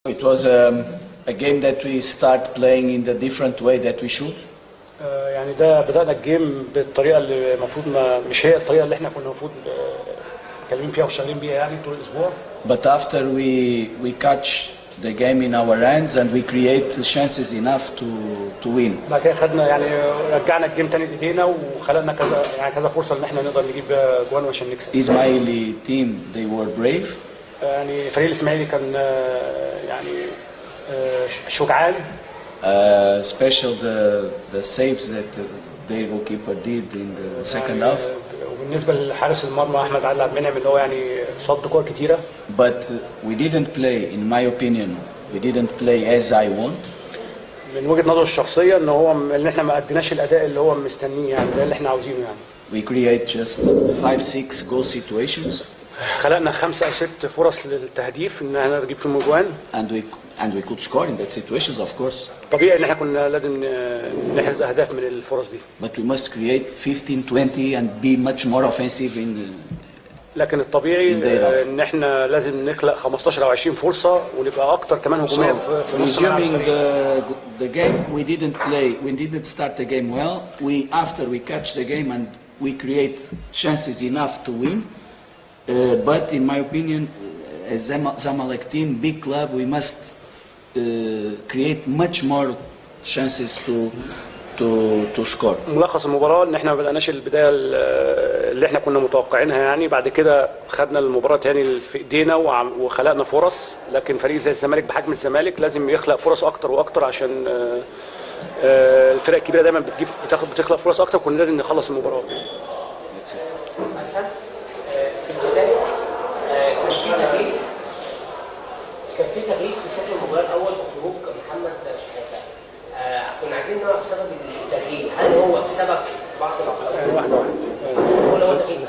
It was um, a game that we start playing in the different way that we should. آه، يعني ده بدأنا الجيم بالطريقة اللي المفروض ما مش هي الطريقة اللي احنا كنا المفروض آه، متكلمين فيها وشغالين بيها يعني طول الأسبوع But after we we catch the game in our hands and we create chances enough to to win. بعد كده خدنا يعني رجعنا الجيم تاني لإيدينا وخلقنا كذا يعني كذا فرصة إن احنا نقدر نجيب جوان عشان نكسب Ismaili team they were brave. آه، يعني فريق الإسماعيلي كان آه، يعني آه، ش- شجعان Uh, special the the saves that uh, their goalkeeper did in the second يعني، half. آه، وبالنسبة لحارس المرمى أحمد عادل عبد المنعم اللي هو يعني صد كور كتيرة But uh, we didn't play, in my opinion, we didn't play as I want. من وجهة نظره الشخصية إن هو إن احنا ما أديناش الأداء اللي هو مستنيه يعني ده اللي احنا عاوزينه يعني We create just five, six goal situations, خلقنا خمسة أو ست فرص للتهديف إن احنا نجيب فيهم أجوان and we and we could score in that situations, of course. طبيعي إن احنا كنا لازم نحرز أهداف من الفرص دي But we must create 15, 20, and be much more offensive in. Uh, لكن الطبيعي In their half. آه، إن احنا لازم نخلق 15 أو 20 فرصة ونبقى أكتر كمان هجوميا في في So, نص ملعب resuming الفريق. the, the game, we didn't play, we didn't start the game well. We, after we catch the game and we create chances enough to win. Uh, but in my opinion, uh, as Zam- Zamalek team, big club, we must uh, create much more chances to, to, to score. ملخص المباراة ان احنا ما بدأناش البداية اللي احنا كنا متوقعينها يعني بعد كده خدنا المباراة تاني في ايدينا وعم- وخلقنا فرص لكن فريق زي الزمالك بحجم الزمالك لازم يخلق فرص اكتر واكتر عشان آه، آه، الفرق الكبيرة دايما بتجيب بتاخد بتخلق فرص اكتر كنا لازم نخلص المباراة That's it. حسن آه، في البدايه آه، كان في تغيير كان في تغيير في شوط المباراه الاول بخروج محمد شحاته آه، كنا عايزين نعرف سبب التغيير هل هو بسبب بعض العقلات يعني واحدة واحدة ولا هو تغيير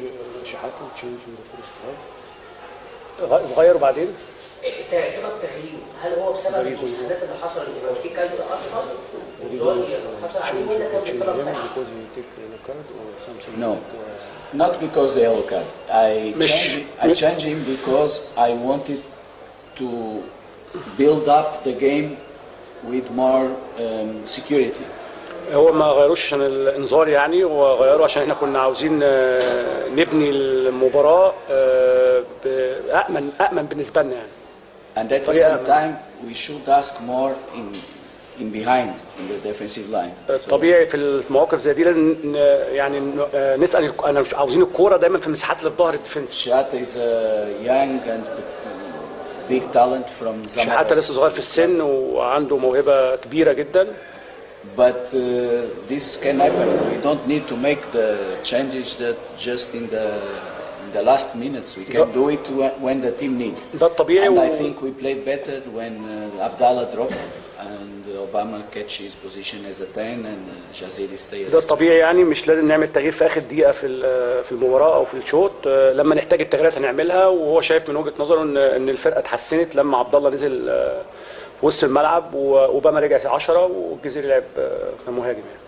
اتغير وبعدين آه، سبب تغييره هل هو بسبب المشاهدات اللي حصلت ان في كلب اصفر وزول حصل عليه ولا كان بسبب تاني؟ No, not because the yellow card. I مش- changed, I changed him because I wanted to build up the game with more um, security. هو ما غيروش عشان الانذار يعني هو غيروا عشان احنا كنا عاوزين آه، نبني المباراة آه، بأأمن أأمن بالنسبة لنا يعني And at the طريقة same time, we should ask more in, in behind, in the defensive line. طبيعي في المواقف زي دي لازم ن- يعني ن- آه، نسال الك- انا مش عاوزين الكوره دايما في المساحات اللي في ظهر الديفنس Shata is a young and big talent from شحاته Zamalek. لسه صغير في السن وعنده موهبه كبيره جدا But uh, this can happen. We don't need to make the changes that just in the in the last minutes. We can do it whe- when the team needs. ده الطبيعي And I و... think we played better when uh, Abdallah dropped and Obama catch his position as a 10 and uh, Jaziri stay as ده a 10. الطبيعي يعني مش لازم نعمل تغيير في اخر دقيقه في ال- في المباراه او في الشوط آه، لما نحتاج التغييرات هنعملها وهو شايف من وجهه نظره ان ان الفرقه اتحسنت لما عبد الله نزل آه، في وسط الملعب واوباما رجع 10 والجزيري لعب آه، كمهاجم يعني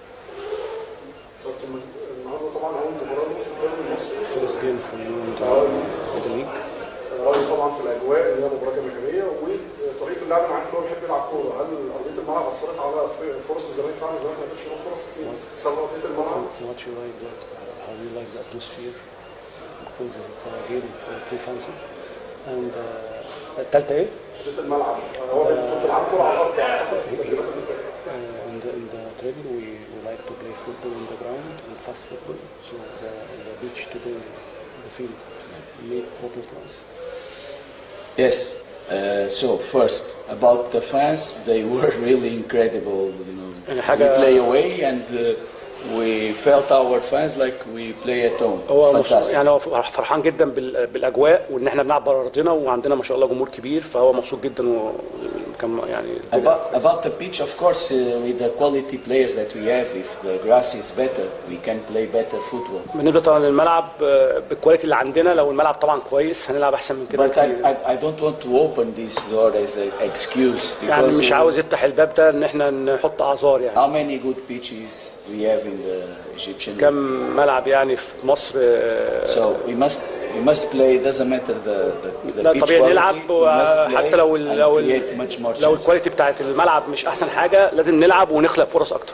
النهارده طبعا اول مباراه نص الدوري المصري فيرست جيم في الليج راجل طبعا في الاجواء اللي هي مباراه جماهيريه وطريقه اللعب انا عارف ان هو بيحب يلعب كوره هل ارضيه الملعب اثرت على ف- فرص الزمالك فعلا الزمالك ما قدرش ياخد فرص كتير بسبب ارضيه الملعب What you like that, uh, how you like the atmosphere because it's a game for too fancy and uh, الثالثة ايه؟ ارضيه الملعب هو كنت بيلعب كوره على الارض اعتقد في التدريبات اللي فاتت Uh, in, the, in the training we, we like to play football on the ground and fast football so the, the beach today the field made problem to us. Yes. Uh, so first about the fans, they were really incredible. You know, يعني we حاجة- play away and uh, we felt our fans like we play at home. هو مبسوط- Fantastic. يعني هو فرحان جدا بال- بالاجواء وان احنا بنلعب بره ارضنا وعندنا ما شاء الله جمهور كبير فهو مبسوط جدا وكان يعني About, about the pitch, of course, uh, with the quality players that we have, if the grass is better, we can play better football. بالنسبه طبعا للملعب آه، بالكواليتي اللي عندنا لو الملعب طبعا كويس هنلعب احسن من كده But كتير I, I, I don't want to open this door as an excuse يعني because مش uh, عاوز يفتح الباب ده ان احنا نحط اعذار يعني how many good pitches we have in the Egyptian league. كم ملعب يعني في مصر آه، So we must We must play. Doesn't matter the the, the لا pitch طبيعي quality. نلعب We must play حتى لو ال- and لو ال- create much more لو chances. الكواليتي بتاعت الملعب مش احسن حاجه لازم نلعب ونخلق فرص اكتر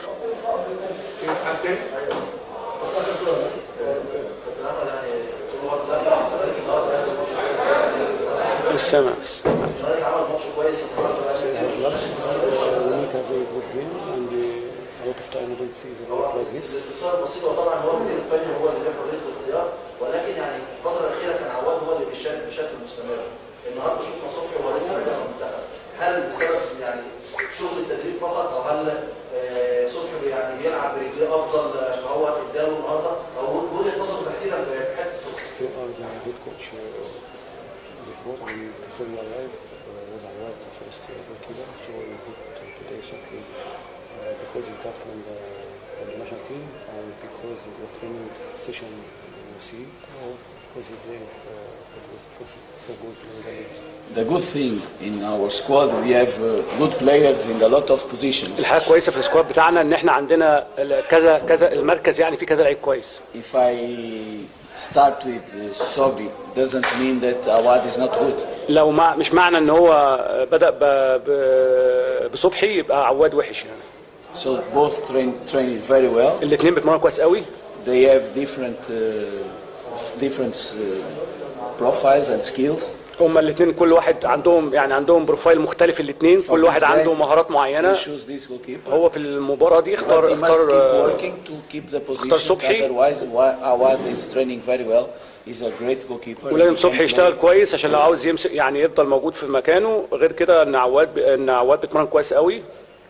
مش سامع بس الزمالك عمل ماتش كويس النهارده هو بس الاستفسار البسيط هو طبعا هو المدير الفني هو اللي له حريه الاختيار ولكن يعني في الفتره الاخيره كان عواد هو اللي بيشارك بشكل مستمر النهارده شفنا صبحي وهو لسه راجع من المنتخب هل بسبب يعني شغل التدريب فقط او هل آه، صبحي يعني بيلعب برجليه افضل آه، فهو اداله النهارده او وجهه نظره تحديدا في في حته صبحي You are the head coach uh, before and before you arrived uh, was Awad the first uh, goalkeeper. So you put uh, today Sophie uh, because you got from the, from the national team and because of the training session you see or because you play uh, for good, for, for good in the league. The good thing in our squad, we have uh, good players in a lot of positions. الحاجه كويسه في السكواد بتاعنا ان احنا عندنا ال- كذا كذا المركز يعني في كذا لعيب كويس If I start with uh, Sobi, doesn't mean that Awad is not good. لو ما مش معنى ان هو بدا ب... ب... بصبحي يبقى عواد وحش يعني So both train training very well. الاثنين بيتمرنوا كويس قوي They have different uh, different uh, profiles and skills. هما الاثنين كل واحد عندهم يعني عندهم بروفايل مختلف الاثنين كل واحد عنده مهارات معينه He choose this goalkeeper. هو في المباراه دي But اختار he must اختار keep آه، working to keep the position. صبحي. Otherwise, Wa- Awad is training very well. He's a great goalkeeper. ولازم He can صبحي play. يشتغل كويس عشان لو عاوز يمسك يعني يفضل موجود في مكانه غير كده ان عواد ان عواد بيتمرن كويس قوي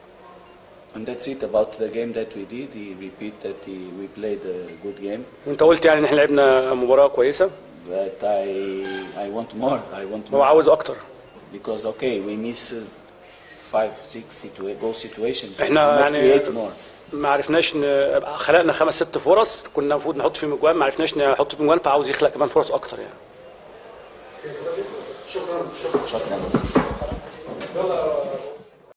And that's it about the game that we did. He repeat that he, we played a good game. وانت قلت يعني ان احنا لعبنا مباراه كويسه But I I want more. I want هو more. عاوز اكتر Because okay, we miss uh, five, six situa- goal situations. We إحنا must يعني- create more. ما عرفناش ن... خلقنا خمس ست فرص كنا المفروض نحط فيهم اجوان ما عرفناش نحط فيهم اجوان فعاوز يخلق كمان فرص اكتر يعني شكرا شكرا شكرا. يلا